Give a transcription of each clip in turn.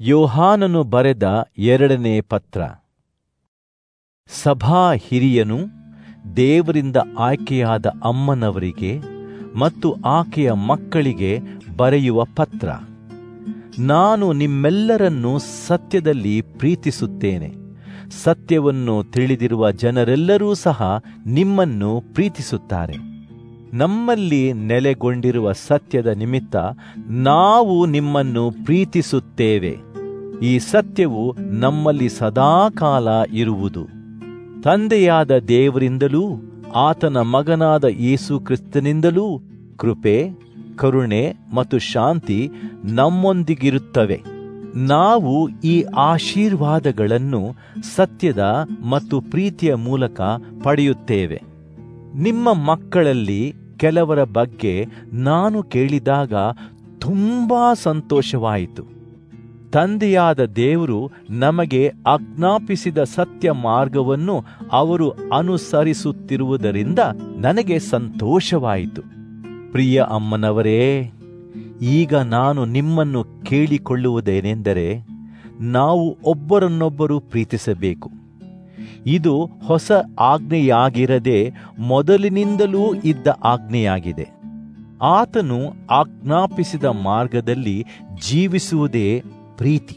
ಯೋಹಾನನು ಬರೆದ ಎರಡನೇ ಪತ್ರ ಸಭಾ ಹಿರಿಯನು ದೇವರಿಂದ ಆಯ್ಕೆಯಾದ ಅಮ್ಮನವರಿಗೆ ಮತ್ತು ಆಕೆಯ ಮಕ್ಕಳಿಗೆ ಬರೆಯುವ ಪತ್ರ ನಾನು ನಿಮ್ಮೆಲ್ಲರನ್ನೂ ಸತ್ಯದಲ್ಲಿ ಪ್ರೀತಿಸುತ್ತೇನೆ ಸತ್ಯವನ್ನು ತಿಳಿದಿರುವ ಜನರೆಲ್ಲರೂ ಸಹ ನಿಮ್ಮನ್ನು ಪ್ರೀತಿಸುತ್ತಾರೆ ನಮ್ಮಲ್ಲಿ ನೆಲೆಗೊಂಡಿರುವ ಸತ್ಯದ ನಿಮಿತ್ತ ನಾವು ನಿಮ್ಮನ್ನು ಪ್ರೀತಿಸುತ್ತೇವೆ ಈ ಸತ್ಯವು ನಮ್ಮಲ್ಲಿ ಸದಾಕಾಲ ಇರುವುದು ತಂದೆಯಾದ ದೇವರಿಂದಲೂ ಆತನ ಮಗನಾದ ಯೇಸು ಕ್ರಿಸ್ತನಿಂದಲೂ ಕೃಪೆ ಕರುಣೆ ಮತ್ತು ಶಾಂತಿ ನಮ್ಮೊಂದಿಗಿರುತ್ತವೆ ನಾವು ಈ ಆಶೀರ್ವಾದಗಳನ್ನು ಸತ್ಯದ ಮತ್ತು ಪ್ರೀತಿಯ ಮೂಲಕ ಪಡೆಯುತ್ತೇವೆ ನಿಮ್ಮ ಮಕ್ಕಳಲ್ಲಿ ಕೆಲವರ ಬಗ್ಗೆ ನಾನು ಕೇಳಿದಾಗ ತುಂಬಾ ಸಂತೋಷವಾಯಿತು ತಂದೆಯಾದ ದೇವರು ನಮಗೆ ಆಜ್ಞಾಪಿಸಿದ ಸತ್ಯ ಮಾರ್ಗವನ್ನು ಅವರು ಅನುಸರಿಸುತ್ತಿರುವುದರಿಂದ ನನಗೆ ಸಂತೋಷವಾಯಿತು ಪ್ರಿಯ ಅಮ್ಮನವರೇ ಈಗ ನಾನು ನಿಮ್ಮನ್ನು ಕೇಳಿಕೊಳ್ಳುವುದೇನೆಂದರೆ ನಾವು ಒಬ್ಬರನ್ನೊಬ್ಬರು ಪ್ರೀತಿಸಬೇಕು ಇದು ಹೊಸ ಆಜ್ಞೆಯಾಗಿರದೆ ಮೊದಲಿನಿಂದಲೂ ಇದ್ದ ಆಜ್ಞೆಯಾಗಿದೆ ಆತನು ಆಜ್ಞಾಪಿಸಿದ ಮಾರ್ಗದಲ್ಲಿ ಜೀವಿಸುವುದೇ ಪ್ರೀತಿ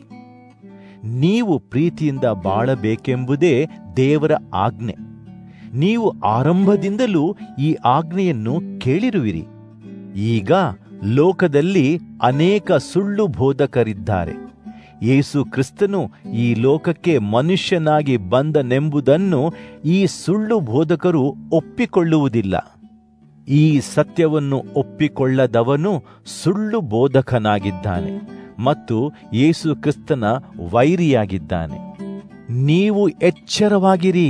ನೀವು ಪ್ರೀತಿಯಿಂದ ಬಾಳಬೇಕೆಂಬುದೇ ದೇವರ ಆಜ್ಞೆ ನೀವು ಆರಂಭದಿಂದಲೂ ಈ ಆಜ್ಞೆಯನ್ನು ಕೇಳಿರುವಿರಿ ಈಗ ಲೋಕದಲ್ಲಿ ಅನೇಕ ಸುಳ್ಳು ಬೋಧಕರಿದ್ದಾರೆ ಯೇಸು ಕ್ರಿಸ್ತನು ಈ ಲೋಕಕ್ಕೆ ಮನುಷ್ಯನಾಗಿ ಬಂದನೆಂಬುದನ್ನು ಈ ಸುಳ್ಳು ಬೋಧಕರು ಒಪ್ಪಿಕೊಳ್ಳುವುದಿಲ್ಲ ಈ ಸತ್ಯವನ್ನು ಒಪ್ಪಿಕೊಳ್ಳದವನು ಸುಳ್ಳು ಬೋಧಕನಾಗಿದ್ದಾನೆ ಮತ್ತು ಯೇಸು ಕ್ರಿಸ್ತನ ವೈರಿಯಾಗಿದ್ದಾನೆ ನೀವು ಎಚ್ಚರವಾಗಿರಿ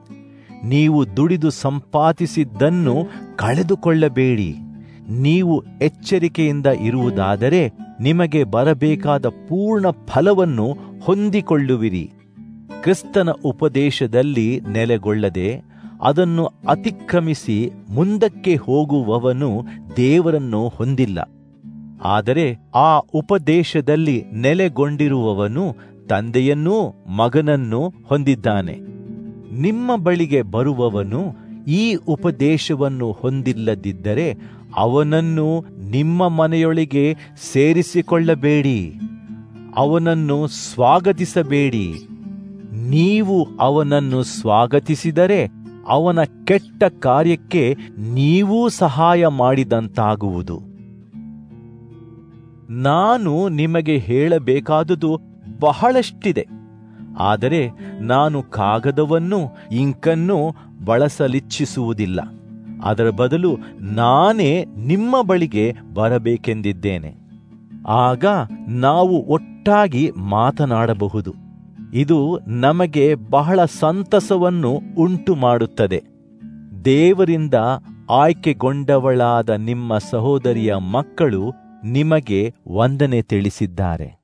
ನೀವು ದುಡಿದು ಸಂಪಾದಿಸಿದ್ದನ್ನು ಕಳೆದುಕೊಳ್ಳಬೇಡಿ ನೀವು ಎಚ್ಚರಿಕೆಯಿಂದ ಇರುವುದಾದರೆ ನಿಮಗೆ ಬರಬೇಕಾದ ಪೂರ್ಣ ಫಲವನ್ನು ಹೊಂದಿಕೊಳ್ಳುವಿರಿ ಕ್ರಿಸ್ತನ ಉಪದೇಶದಲ್ಲಿ ನೆಲೆಗೊಳ್ಳದೆ ಅದನ್ನು ಅತಿಕ್ರಮಿಸಿ ಮುಂದಕ್ಕೆ ಹೋಗುವವನು ದೇವರನ್ನು ಹೊಂದಿಲ್ಲ ಆದರೆ ಆ ಉಪದೇಶದಲ್ಲಿ ನೆಲೆಗೊಂಡಿರುವವನು ತಂದೆಯನ್ನೂ ಮಗನನ್ನೂ ಹೊಂದಿದ್ದಾನೆ ನಿಮ್ಮ ಬಳಿಗೆ ಬರುವವನು ಈ ಉಪದೇಶವನ್ನು ಹೊಂದಿಲ್ಲದಿದ್ದರೆ ಅವನನ್ನು ನಿಮ್ಮ ಮನೆಯೊಳಗೆ ಸೇರಿಸಿಕೊಳ್ಳಬೇಡಿ ಅವನನ್ನು ಸ್ವಾಗತಿಸಬೇಡಿ ನೀವು ಅವನನ್ನು ಸ್ವಾಗತಿಸಿದರೆ ಅವನ ಕೆಟ್ಟ ಕಾರ್ಯಕ್ಕೆ ನೀವೂ ಸಹಾಯ ಮಾಡಿದಂತಾಗುವುದು ನಾನು ನಿಮಗೆ ಹೇಳಬೇಕಾದುದು ಬಹಳಷ್ಟಿದೆ ಆದರೆ ನಾನು ಕಾಗದವನ್ನು ಇಂಕನ್ನು ಬಳಸಲಿಚ್ಛಿಸುವುದಿಲ್ಲ ಅದರ ಬದಲು ನಾನೇ ನಿಮ್ಮ ಬಳಿಗೆ ಬರಬೇಕೆಂದಿದ್ದೇನೆ ಆಗ ನಾವು ಒಟ್ಟಾಗಿ ಮಾತನಾಡಬಹುದು ಇದು ನಮಗೆ ಬಹಳ ಸಂತಸವನ್ನು ಉಂಟು ಮಾಡುತ್ತದೆ ದೇವರಿಂದ ಆಯ್ಕೆಗೊಂಡವಳಾದ ನಿಮ್ಮ ಸಹೋದರಿಯ ಮಕ್ಕಳು ನಿಮಗೆ ವಂದನೆ ತಿಳಿಸಿದ್ದಾರೆ